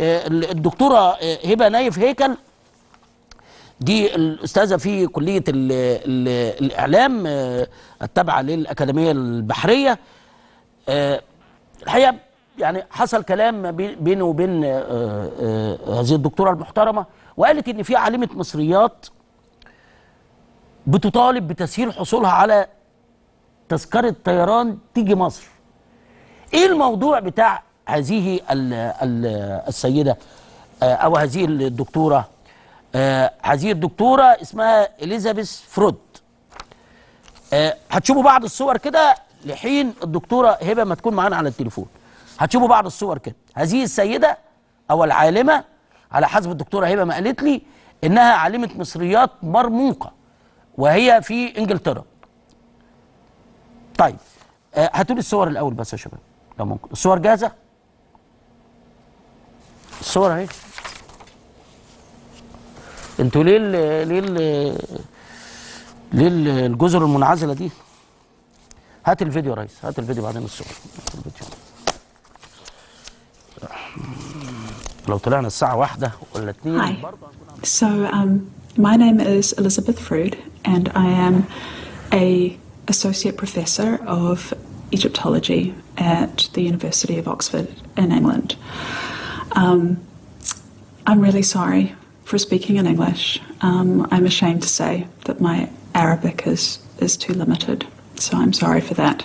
آه، الدكتوره آه، هبه نايف هيكل دي الاستاذه في كليه ال ال الاعلام آه، التابعه للاكاديميه البحريه آه، الحقيقه يعني حصل كلام بي- بيني وبين آه، آه، هذه الدكتوره المحترمه وقالت ان في عالمه مصريات بتطالب بتسهيل حصولها على تذكره طيران تيجي مصر ايه الموضوع بتاع هذه ال ال السيده آه، او هذه الدكتوره آه، هذه الدكتوره اسمها اليزابيث فرود آه، هتشوفوا بعض الصور كده لحين الدكتوره هبه ما تكون معانا على التليفون هتشوفوا بعض الصور كده هذه السيده او العالمه على حسب الدكتوره هبه ما قالت لي انها عالمه مصريات مرموقه وهي في انجلترا طيب آه، هاتوا لي الصور الاول بس يا شباب لو ممكن الصور جاهزه الصور اهي انتوا ليه ال ليه ال ليه ال- الجزر المنعزله دي هات الفيديو يا ريس هات الفيديو بعدين الصور هات الفيديو لو طلعنا الساعه واحدة ولا اتنين Hi. برضه So, um, my name is Elizabeth Frood, and I am a associate professor of Egyptology at the University of Oxford in England. Um, I'm really sorry for speaking in English. Um, I'm ashamed to say that my Arabic is, is too limited, so I'm sorry for that.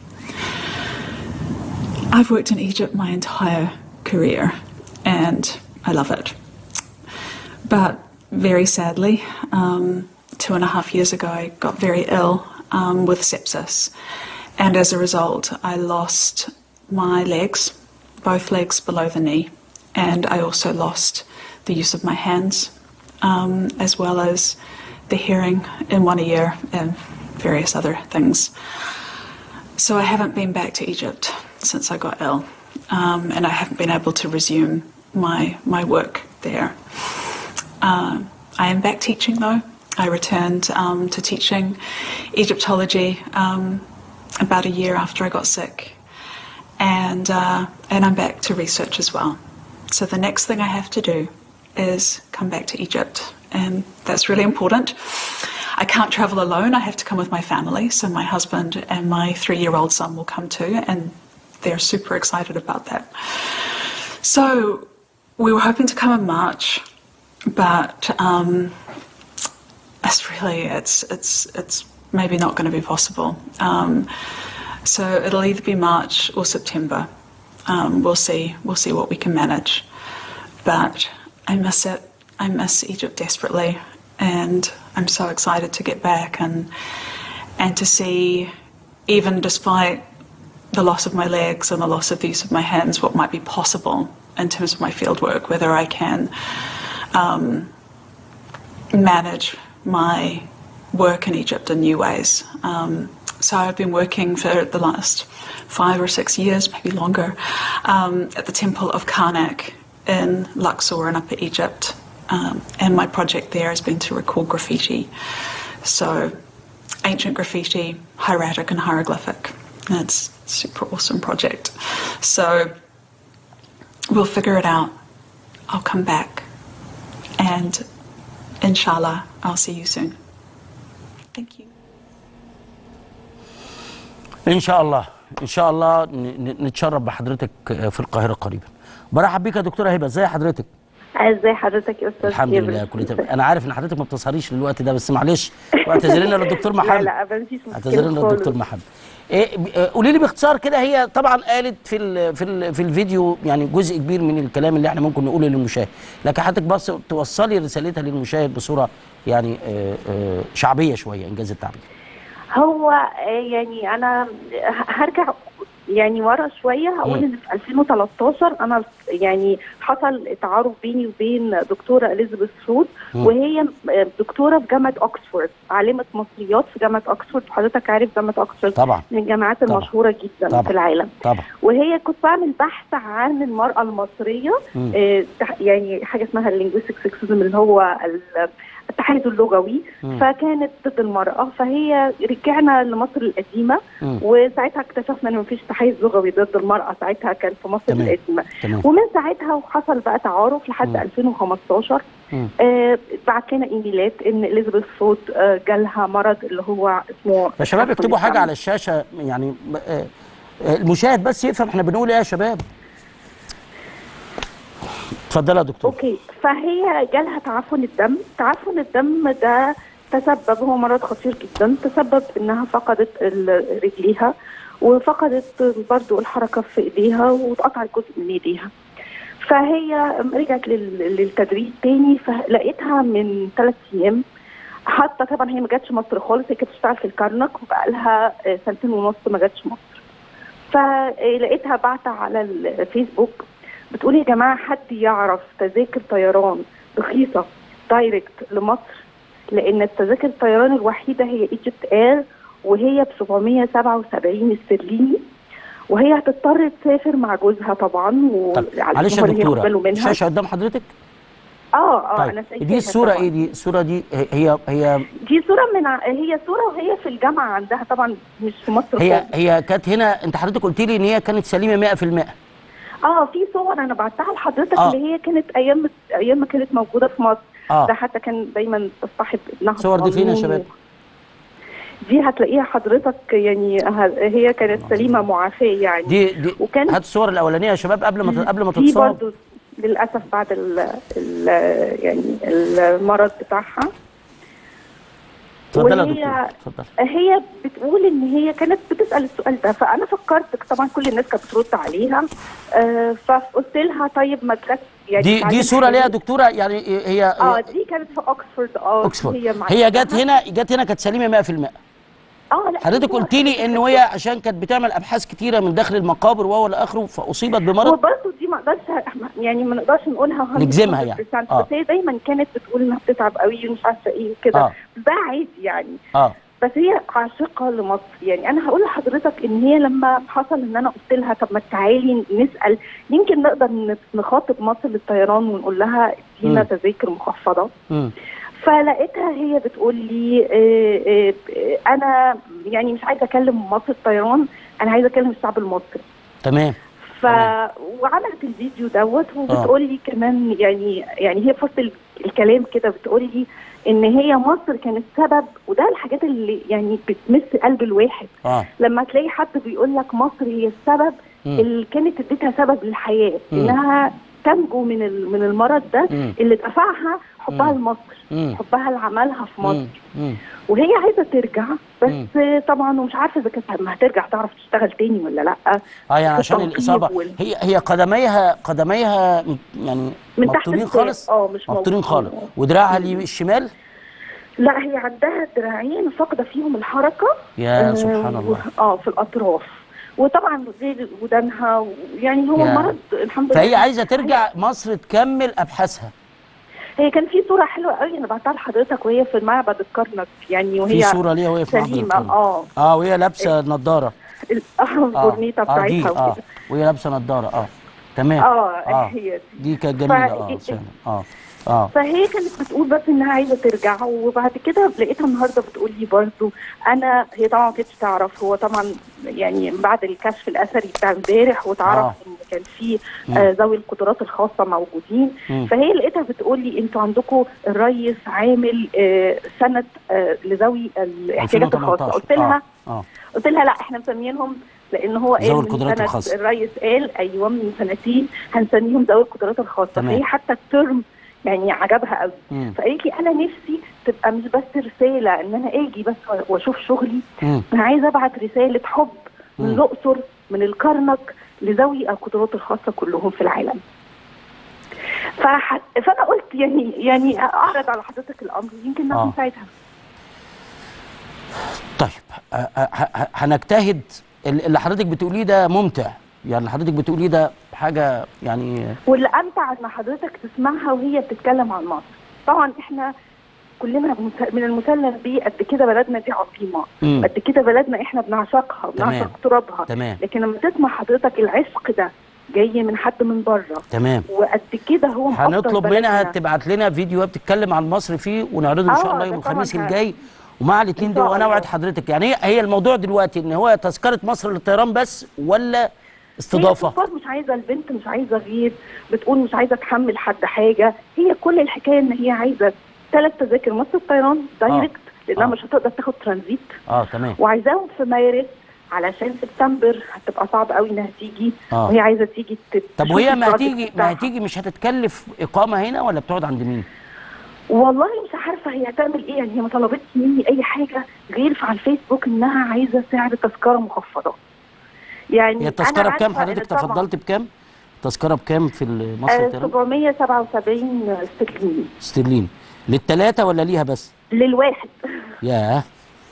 I've worked in Egypt my entire career, and I love it. But very sadly, um, two and a half years ago, I got very ill um, with sepsis. And as a result, I lost my legs, both legs below the knee. And I also lost the use of my hands, um, as well as the hearing in one ear and various other things. So I haven't been back to Egypt since I got ill, um, and I haven't been able to resume my my work there. Um, I am back teaching though. I returned um, to teaching Egyptology um, about a year after I got sick, and uh, and I'm back to research as well. So the next thing I have to do is come back to Egypt, and that's really important. I can't travel alone. I have to come with my family. So my husband and my three-year-old son will come too, and they're super excited about that. So we were hoping to come in March, but um, it's really it's it's it's maybe not going to be possible. Um, so it'll either be March or September. Um, we'll see. We'll see what we can manage. But I miss it. I miss Egypt desperately, and I'm so excited to get back and and to see, even despite the loss of my legs and the loss of the use of my hands, what might be possible in terms of my field work, whether I can um, manage my work in Egypt in new ways. Um, so I've been working for the last five or six years, maybe longer, um, at the Temple of Karnak in Luxor in Upper Egypt. Um, and my project there has been to record graffiti. So ancient graffiti, hieratic and hieroglyphic. And it's a super awesome project. So we'll figure it out. I'll come back. And inshallah, I'll see you soon. Thank you. ان شاء الله ان شاء الله ن- ن- نتشرف بحضرتك في القاهره قريبا برحب بيك يا دكتوره هبه ازي حضرتك ازي حضرتك يا استاذ الحمد جابر؟ لله كل تمام انا عارف ان حضرتك ما بتسهريش في الوقت ده بس معلش واعتذر لنا للدكتور لا محمد لا ما فيش اعتذر لنا مشكله للدكتور خالص محمد إيه ب- آه، قولي لي باختصار كده هي طبعا قالت في ال في ال في الفيديو يعني جزء كبير من الكلام اللي احنا ممكن نقوله للمشاهد لكن حضرتك بس توصلي رسالتها للمشاهد بصوره يعني آه، آه، شعبيه شويه انجاز التعبير هو آه، يعني انا ه- هرجع يعني ورا شويه هقول مم. ان في 2013 انا يعني حصل تعارف بيني وبين دكتوره اليزابيث فرود مم. وهي دكتوره في جامعه اوكسفورد عالمه مصريات في جامعه اوكسفورد حضرتك عارف جامعه اوكسفورد طبعا من الجامعات طبعا. المشهوره جدا طبعا. في العالم طبعا وهي كنت بعمل بحث عن المرأة المصرية مم. آه، تح- يعني حاجة اسمها اللينجويستيك سكسزم اللي هو ال- التحيز اللغوي مم. فكانت ضد المراه فهي رجعنا لمصر القديمه مم. وساعتها اكتشفنا ان مفيش تحيز لغوي ضد المراه ساعتها كان في مصر تمام. القديمه تمام ومن ساعتها وحصل بقى تعارف لحد مم. 2015 مم. آه بعت لنا ايميلات ان اليزابيث فود آه جالها مرض اللي هو اسمه يا شباب تحفظ اكتبوا حاجه الدم. على الشاشه يعني آه، آه، المشاهد بس يفهم احنا بنقول ايه يا شباب اتفضلي يا دكتور اوكي فهي جالها تعفن الدم تعفن الدم ده تسبب هو مرض خطير جدا تسبب انها فقدت ال- رجليها وفقدت برضو الحركه في ايديها واتقطع جزء من ايديها فهي رجعت لل- للتدريب تاني فلقيتها من ثلاث ايام حتى طبعا هي ما جاتش مصر خالص هي كانت بتشتغل في الكرنك وبقى لها آه، سنتين ونص ما جاتش مصر فلقيتها بعت على الفيسبوك بتقول يا جماعه حد يعرف تذاكر طيران رخيصه دايركت لمصر لان التذاكر الطيران الوحيده هي ايجيبت اير وهي ب 777 استرليني وهي هتضطر تسافر مع جوزها طبعا طب وعلى معلش يا الأسبوع اللي هي دكتوره واخدة باله منها الشاشه قدام حضرتك اه اه طيب انا شايفاها دي الصوره طبعاً. ايه دي الصوره دي هي هي هي دي صوره من ع- هي صوره وهي في الجامعه عندها طبعا مش في مصر هي, خالص. هي كانت هنا انت حضرتك قلت لي ان هي كانت سليمه 100% اه في صور انا بعتها لحضرتك آه. اللي هي كانت ايام ايام ما كانت موجوده في مصر اه ده حتى كان دايما تصطحب ابنها الصور دي فين يا الصغنون شباب؟ دي هتلاقيها حضرتك يعني ه- هي كانت سليمه معافاه يعني دي دي وكان هات الصور الاولانيه يا شباب قبل ما قبل ما دي تتصاب برضو للاسف بعد ال ال يعني المرض بتاعها اتفضلي يا وهي- دكتور اتفضلي هي بتقول ان هي كانت بتسال السؤال ده فانا فكرت طبعا كل الناس كانت بترد عليها آه فقلت لها طيب ما تركز يعني دي تعالي دي صوره ليها يا نحل. دكتوره يعني هي اه دي كانت في اوكسفورد اه اوكسفورد هي مع هي جت ابنها. هنا جت هنا كانت سليمه 100% اه لا حضرتك هو- قلت لي ان هي عشان كانت بتعمل ابحاث كتيره من داخل المقابر وهو الى اخره فاصيبت هو بمرض برضه دي ما اقدرش يعني ما نقدرش نقولها 100% نجزمها يعني. آه. بس هي دايما كانت بتقول انها بتتعب قوي ومش عارفه ايه وكده آه. ده عادي يعني اه بس هي عاشقه لمصر يعني انا هقول لحضرتك ان هي لما حصل ان انا قلت لها طب ما تعالي نسال يمكن نقدر ن- نخاطب مصر للطيران ونقول لها ادينا مم. تذاكر مخفضه امم فلقيتها هي بتقول لي آه، آه، آه، انا يعني مش عايزه اكلم مصر الطيران انا عايزه اكلم الشعب المصري تمام ف وعملت الفيديو دوت وبتقول لي كمان يعني يعني هي في وسط ال- الكلام كده بتقول لي ان هي مصر كانت سبب وده الحاجات اللي يعني بتمس قلب الواحد اه لما تلاقي حد بيقول لك مصر هي السبب مم. اللي كانت اديتها سبب للحياه مم. انها تنجو من ال- من المرض ده مم. اللي دفعها حبها مم. لمصر مم. حبها لعملها في مصر مم. مم. وهي عايزه ترجع بس مم. طبعا ومش عارفه اذا كانت لما هترجع تعرف تشتغل تاني ولا لا اه يعني عشان التنقيب الاصابه وال- هي هي قدميها قدميها م- يعني من تحت مبطولين الساق. خالص اه مش مبطولين موجود. خالص ودراعها اليمين- الشمال لا هي عندها دراعين فاقده فيهم الحركه يا آه، سبحان الله اه في الاطراف وطبعا زي ودانها يعني هو يا. مرض الحمد لله فهي عايزه ترجع مصر تكمل ابحاثها هي كان في صوره حلوه قوي انا بعتها لحضرتك وهي في معبد الكرنك يعني وهي في صوره ليها وهي في معبد سليمه الكرنك. اه اه وهي لابسه نضاره ال- آه، البورنيطه اه دي بتاعتها اه وكده وهي لابسه نضاره اه تمام اه اه هي دي دي كانت جميله ف- اه فعلا اه اه فهي كانت بتقول بس انها عايزه ترجع وبعد كده لقيتها النهارده بتقول لي برضه انا هي طبعا ما كانتش تعرف هو طبعا يعني بعد الكشف الاثري بتاع امبارح وتعرف آه. ان كان في آه ذوي القدرات الخاصه موجودين مم. فهي لقيتها بتقول لي انتوا عندكم الريس عامل آه سنه آه لذوي الاحتياجات الخاصه 2018. قلت لها اه اه قلت لها لا احنا مسميينهم لان هو ذوي قال من القدرات سنة الخاصة. الرئيس قال ايوه من سنتين هنسميهم ذوي القدرات الخاصه تمام. فهي حتى الترم يعني عجبها قوي مم. فقالت لي انا نفسي تبقى مش بس رساله ان انا اجي بس واشوف شغلي مم. انا عايزه ابعت رساله حب من مم. الاقصر من الكرنك لذوي القدرات الخاصه كلهم في العالم فح... فانا قلت يعني يعني اعرض على حضرتك الامر يمكن آه. نعرف نساعدها طيب آه، آه، ه- ه- هنجتهد ال- اللي حضرتك بتقوليه ده ممتع يعني اللي حضرتك بتقوليه ده حاجه يعني واللي امتع ان حضرتك تسمعها وهي بتتكلم عن مصر طبعا احنا كلنا مس- من المسلم بيه قد كده بلدنا دي عظيمه مم. قد كده بلدنا احنا بنعشقها تمام. بنعشق ترابها تمام لكن لما تسمع حضرتك العشق ده جاي من حد من بره تمام وقد كده هو مقدر هنطلب منها بلدنا. تبعت لنا فيديو بتتكلم عن مصر فيه ونعرضه ان شاء آه، الله ده يوم طبعاً الخميس ه- الجاي ومع الاثنين إن دول شاء وانا الله. اوعد حضرتك يعني هي هي الموضوع دلوقتي ان هو تذكره مصر للطيران بس ولا هي استضافه الكفار مش عايزه البنت مش عايزه غير بتقول مش عايزه تحمل حد حاجه هي كل الحكايه ان هي عايزه ثلاث تذاكر مصر الطيران دايركت لانها آه. مش هتقدر تاخد ترانزيت اه تمام وعايزاهم في مارس علشان سبتمبر هتبقى صعب قوي انها تيجي آه. وهي عايزه تيجي ت- طب تشوف وهي ما البروجكت هتيجي ما بتاعها. هتيجي مش هتتكلف اقامه هنا ولا بتقعد عند مين؟ والله مش عارفه هي هتعمل ايه يعني هي ما طلبتش مني اي حاجه غير على الفيسبوك انها عايزه سعر تذكره مخفضه يعني هي التذكره أنا بكام عارفة حضرتك إن طبعاً- تفضلت بكام؟ التذكره بكام في مصر آه، الطيران؟ 777 استرليني استرليني للثلاثه ولا ليها بس؟ للواحد ياه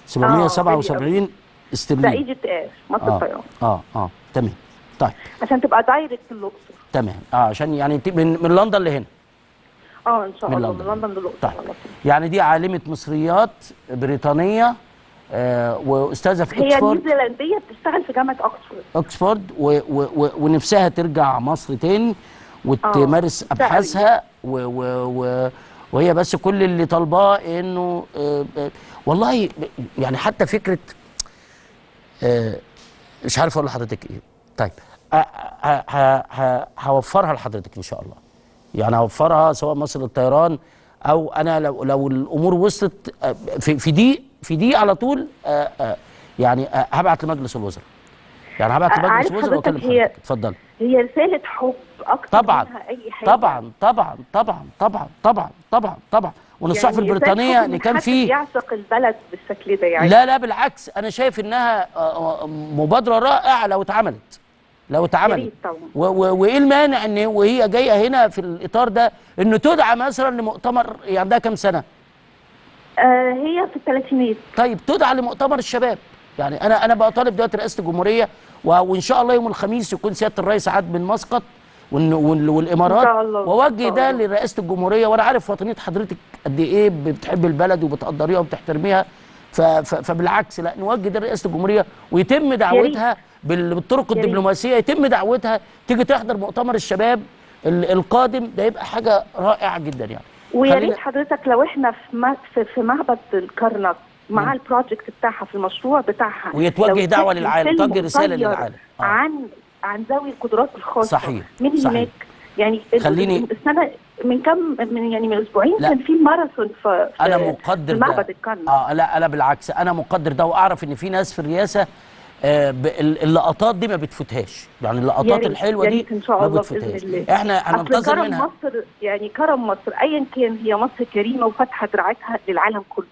777 ده استرليني ايجيبت اير مصر اه الطيران اه اه تمام طيب عشان تبقى دايركت الاقصر تمام اه عشان يعني ت- من من لندن لهنا اه ان شاء من الله لندن. من لندن للاقصر طيب على طول. يعني دي عالمه مصريات بريطانيه آه واستاذه في هي اوكسفورد نيوزيلنديه بتشتغل في جامعه اوكسفورد اوكسفورد و و و ونفسها ترجع مصر تاني وتمارس آه، ابحاثها و و و وهي بس كل اللي طالباه انه آه آه، والله يعني حتى فكره آه مش عارف اقول لحضرتك ايه طيب آه، آه، ه- ه- هوفرها لحضرتك ان شاء الله يعني هوفرها سواء مصر للطيران او انا لو لو الامور وصلت آه، في في دي في دي على طول آه، آه، يعني آه، هبعت لمجلس الوزراء يعني هبعت آه، لمجلس عارف الوزراء حضرتك واكلم هي- حضرتك اتفضل هي رساله حب اكتر طبعا منها اي حاجه طبعا طبعا طبعا طبعا طبعا طبعا طبعا وان الصحف يعني البريطانيه إزاي ان حد كان حد فيه يعشق البلد بالشكل ده يعني لا لا بالعكس انا شايف انها آه، آه، مبادره رائعه لو اتعملت لو اتعملت ريت طبعا. و- و- وايه المانع ان وهي جايه هنا في الاطار ده انه تدعى مثلا لمؤتمر يعني عندها كام سنه آه هي في الثلاثينات طيب تدعى لمؤتمر الشباب يعني انا انا بطالب دلوقتي رئاسه الجمهوريه و- وان شاء الله يوم الخميس يكون سياده الرئيس عاد من مسقط وال- وال- والامارات إن شاء الله. واوجه إن ده شاء الله. لرئاسه الجمهوريه وانا عارف وطنيه حضرتك قد ايه بتحب البلد وبتقدريها وبتحترميها ف- ف- فبالعكس لا نوجه ده لرئاسه الجمهوريه ويتم دعوتها بال- بالطرق يا ريت. الدبلوماسيه يتم دعوتها تيجي تحضر مؤتمر الشباب ال- القادم ده يبقى حاجه رائعه جدا يعني ويا خلينا- ريت حضرتك لو احنا في م- في, في معبد الكرنك مع البروجكت بتاعها في المشروع بتاعها ويتوجه لو دعوة تحكي للعالم، فيلم توجه رسالة قصير للعالم. آه. عن عن ذوي القدرات الخاصه صحيح، من صحيح. هناك يعني ال- خليني- السنه من كم من يعني من اسبوعين لا. كان في ماراثون في, في انا مقدر في معبد ده الكرنك اه لا انا بالعكس انا مقدر ده واعرف ان في ناس في الرئاسه آه ب- ال- اللقطات دي ما بتفوتهاش يعني يا اللقطات ريت- الحلوه يا دي ريت ان شاء ما الله بتفوتهاش باذن الله احنا أصل هننتظر كرم منها مصر يعني كرم مصر ايا كان هي مصر كريمه وفاتحه دراعتها للعالم كله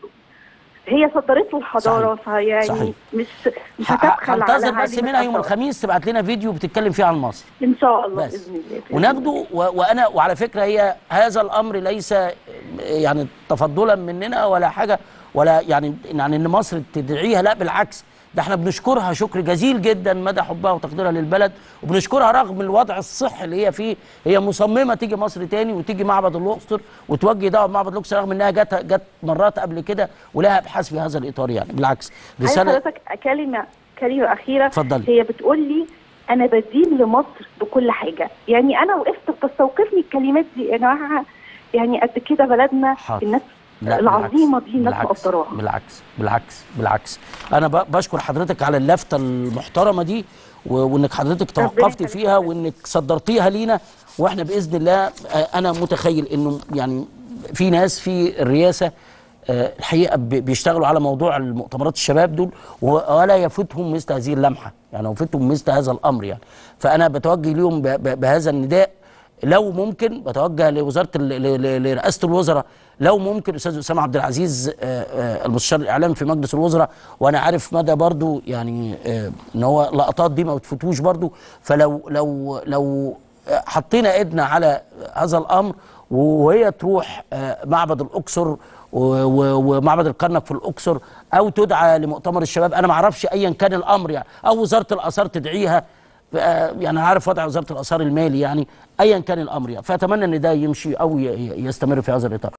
هي صدرت له الحضاره صحيح. فيعني صحيح. مش مش ه- هتبخل على هنتظر بس هذه منها يوم الآثار. الخميس تبعت لنا فيديو بتتكلم فيه عن مصر ان شاء الله بس باذن الله بإذن وناخده الله. و- وانا وعلى فكره هي هذا الامر ليس يعني تفضلا مننا ولا حاجه ولا يعني يعني ان مصر تدعيها لا بالعكس ده احنا بنشكرها شكر جزيل جدا مدى حبها وتقديرها للبلد وبنشكرها رغم الوضع الصحي اللي هي فيه هي مصممه تيجي مصر تاني وتيجي معبد الاقصر وتوجه دعوه معبد الاقصر رغم انها جت جت مرات قبل كده ولها ابحاث في هذا الاطار يعني بالعكس عايز رساله حضرتك كلمه كلمه اخيره اتفضلي. هي بتقول لي انا بدين لمصر بكل حاجه يعني انا وقفت بتستوقفني الكلمات دي يا جماعه يعني قد كده بلدنا حاضر. الناس لا العظيمه بالعكس، دي الناس بالعكس مقدراها بالعكس بالعكس بالعكس انا ب- بشكر حضرتك على اللفته المحترمه دي و- وانك حضرتك توقفتي يخليك. فيها وانك صدرتيها لينا واحنا باذن الله آه، انا متخيل انه يعني في ناس في الرئاسه آه، الحقيقه ب- بيشتغلوا على موضوع المؤتمرات الشباب دول و- ولا يفوتهم مثل هذه اللمحه يعني يفوتهم مثل هذا الامر يعني فانا بتوجه ليهم ب- ب- بهذا النداء لو ممكن بتوجه لوزاره ال- ل- ل- لرئاسه الوزراء لو ممكن الاستاذ اسامه عبد العزيز آه، آه، المستشار الاعلامي في مجلس الوزراء وانا عارف مدى برضو يعني آه، ان هو لقطات دي ما بتفوتوش برضو فلو لو لو آه، حطينا ايدنا على هذا الامر وهي تروح آه، معبد الاقصر و- و- ومعبد الكرنك في الاقصر او تدعى لمؤتمر الشباب انا ما اعرفش ايا كان الامر يعني او وزاره الاثار تدعيها آه، يعني عارف وضع وزاره الاثار المالي يعني ايا كان الامر يعني فاتمنى ان ده يمشي او ي- ي- يستمر في هذا الاطار